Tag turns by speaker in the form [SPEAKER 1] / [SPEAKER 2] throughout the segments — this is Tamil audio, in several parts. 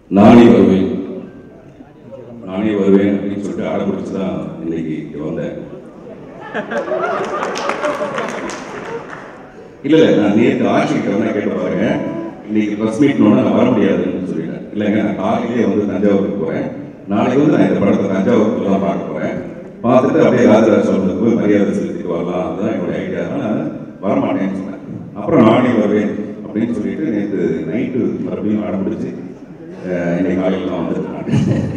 [SPEAKER 1] நானே வருவேன் நானே வருவேன் அப்படின்னு சொல்லிட்டு அடம்பிடிச்சு தான் இன்னைக்கு இங்க வந்தேன் இல்ல இல்ல நான் நேற்று ஆட்சிக்கு வந்து கேட்டு பாருங்க இன்னைக்கு ப்ரெஸ் மீட்னோட நான் வர முடியாதுன்னு சொல்லிட்டேன் இல்லைங்க நான் காலையிலேயே வந்து தஞ்சாவூருக்கு போறேன் நாளைக்கு வந்து நான் இந்த படத்தை தஞ்சாவூருக்கு தான் பார்க்க போறேன் பார்த்துட்டு அப்படியே ராஜராஜ சோழனுக்கு போய் மரியாதை செலுத்திட்டு வரலாம் அதுதான் என்னோட ஐடியா நான் வரமாட்டேன்னு சொன்னேன் அப்புறம் நானே வருவேன் அப்படின்னு சொல்லிட்டு நேற்று நைட்டு மறுபடியும் ஆரம்பிச்சு இன்னைக்கு காலையில் தான் வந்திருக்கேன்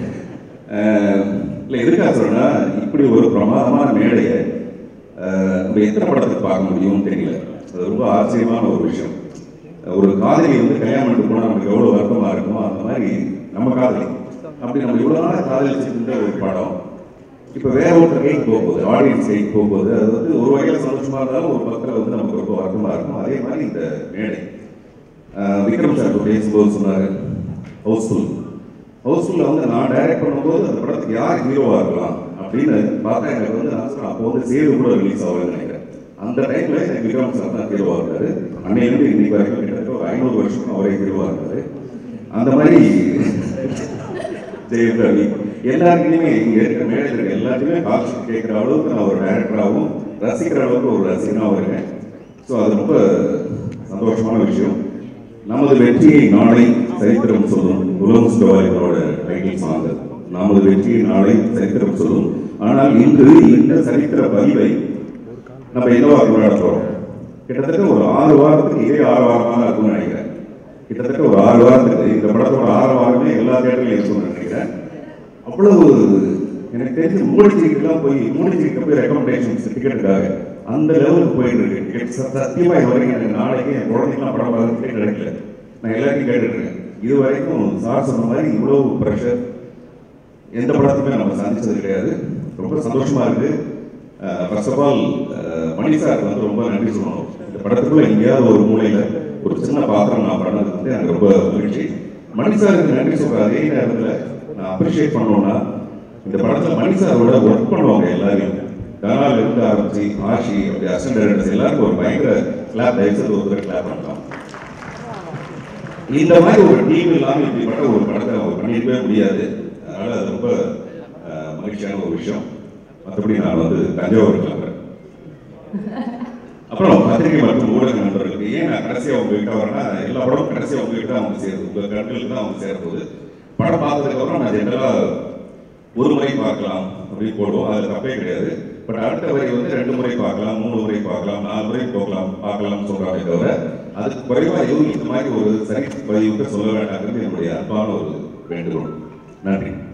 [SPEAKER 1] இல்லை எதுக்காக சொல்றேன்னா இப்படி ஒரு பிரமாதமான மேடையை அஹ், நம்ம எத்தனை படத்துக்கு பார்க்க முடியும்னு தெரியல அது ரொம்ப ஆச்சரியமான ஒரு விஷயம் ஒரு காதலி வந்து கல்யாணம் பண்ணிட்டு போனால் நமக்கு எவ்வளோ வருத்தமாக இருக்குமோ அந்த மாதிரி நம்ம காதலி அப்படி நம்ம இவ்வளோ நாளாக காதலிச்சுட்டு இருந்த ஒரு படம் இப்போ வேற ஒருத்தர் கைக்கு போகும்போது ஆடியன்ஸ் கைக்கு போகும்போது அது வந்து ஒரு வகையில் சந்தோஷமா இருந்தாலும் ஒரு பக்கத்தில் வந்து நமக்கு ரொம்ப வருத்தமாக இருக்கும் அதே மாதிரி இந்த மேடை அஹ், விக்ரம் சார் இப்போ பேசும்போது சொன்னார் ஹவுஸ்ஃபுல் ஹவுஸ்ஃபுல்ல வந்து நான் டைரக்ட் பண்ணும்போது அந்த படத்துக்கு யார் ஹீரோவா இருக்கலாம் அப்படின்னு பார்த்தா எனக்கு வந்து நான் சொன்னேன், அப்போ வந்து சேது கூட ரிலீஸ் ஆகுதுன்னு நினைக்கிறேன் அந்த டைம்ல எனக்கு விக்ரம் சார் தான் ஹீரோவா இருக்காரு அன்னையிலிருந்து இன்னைக்கு வரைக்கும் கிட்டத்தட்ட ஒரு ஐநூறு வருஷம் அவரே ஹீரோவா இருக்காரு அந்த மாதிரி ஜெயம் ரவி எல்லாருக்குமே இங்க இருக்கிற மேடையில் இருக்க எல்லாத்தையுமே காசு கேட்குற அளவுக்கு நான் ஒரு டைரக்டராகவும் ரசிக்கிற அளவுக்கு ஒரு ரசிகனாகவும் இருக்கேன் ஸோ அது ரொம்ப சந்தோஷமான விஷயம் நமது வெற்றியை நாளை சரித்திரம் சொல்லும் உலகம் சுகவாரிகளோட டைட்டில் சாங் அது. நமது வெற்றியை நாளை சரித்திரம் சொல்லும் ஆனால் இன்று இந்த சரித்திர பதிவை நம்ம என்னவா கொண்டாட போறோம் கிட்டத்தட்ட ஒரு ஆறு வாரத்துக்கு இதே ஆறு வாரமாக தான் இருக்கும்னு நினைக்கிறேன் கிட்டத்தட்ட ஒரு ஆறு வாரத்துக்கு இந்த படத்தோட ஆறு வாரமே எல்லா தேட்டர்லையும் இருக்கும்னு நினைக்கிறேன் அவ்வளவு எனக்கு தெரிஞ்சு மூடிச்சிரிக்கெல்லாம் போய் மூடிச்சிரிக்க போய் ரெக்கமெண்டேஷன்ஸ் டிக்கெட்டுக்காக அந்த லெவலுக்கு போயிட்டு இருக்கு டிக்கெட் சத்தியமா இது வரைக்கும் எனக்கு நாளைக்கு என் குழந்தைங்களாம் படம் பார்க்க டிக்கெட் கிடைக்கல நான் எல்லாத்தையும் கேட்டுருக்கேன் இது வரைக்கும் சார் சொன்ன மாதிரி இவ்வளவு ப்ரெஷர் எந்த படத்துக்குமே நம்ம சந்திச்சது கிடையாது ரொம்ப சந்தோஷமா இருக்கு first of all Mani sir வந்து ரொம்ப நன்றி சொல்லணும் இந்த படத்துக்குள்ள எங்கேயாவது ஒரு மூலையில ஒரு சின்ன பாத்திரம் நான் பண்ணது வந்து எனக்கு ரொம்ப மகிழ்ச்சி மணி சாருக்கு நன்றி சொல்ற அதே நேரத்தில் நான் அப்ரிஷியேட் பண்ணோம்னா இந்த படத்துல மணி சாரோட ஒர்க் பண்ணுவாங்க எல்லாரையும் கனால இருந்து ஆரம்பிச்சு ஆஷி அப்படி அசிஸ்டன்ட் டைரக்டர்ஸ் எல்லாருக்கும் ஒரு பயங்கர கிளாப் தயவுசெய்து ஒரு தடவை கிளாப் பண்ணலாம் இந்த மாதிரி ஒரு டீம் இல்லாம இப்படிப்பட்ட ஒரு படத்தை அவங்க பண்ணிருக்கவே முடியாது அதனால அது ரொம்ப அஹ், மகிழ்ச்சியான ஒரு விஷயம் மற்றபடி நான் வந்து தஞ்சாவூர் கிளம்புறேன் அப்புறம் பத்திரிகை மற்றும் ஊடக நண்பர்களுக்கு ஏன் நான் கடைசியாக உங்ககிட்ட வரேன்னா எல்லா படமும் கடைசியாக உங்ககிட்ட தான் அவங்க சேருது உங்க கண்களுக்கு தான் அவங்க சேர போகுது படம் பார்த்ததுக்கு அப்புறம் நான் ஜென்ரலாக ஒரு முறை பார்க்கலாம் அப்படின்னு போடுவோம் அது தப்பே கிடையாது பட் அடுத்த வரி வந்து ரெண்டு முறை பார்க்கலாம் மூணு முறை பார்க்கலாம் நாலு முறை போகலாம் பார்க்கலாம்னு சொல்றாங்க தவிர அதுக்கு குறைவா எதுவும் இந்த மாதிரி ஒரு சரி பதிவுக்கு சொல்ல வேண்டாங்கிறது என்னுடைய அன்பான ஒரு வேண்டுகோள் நன்றி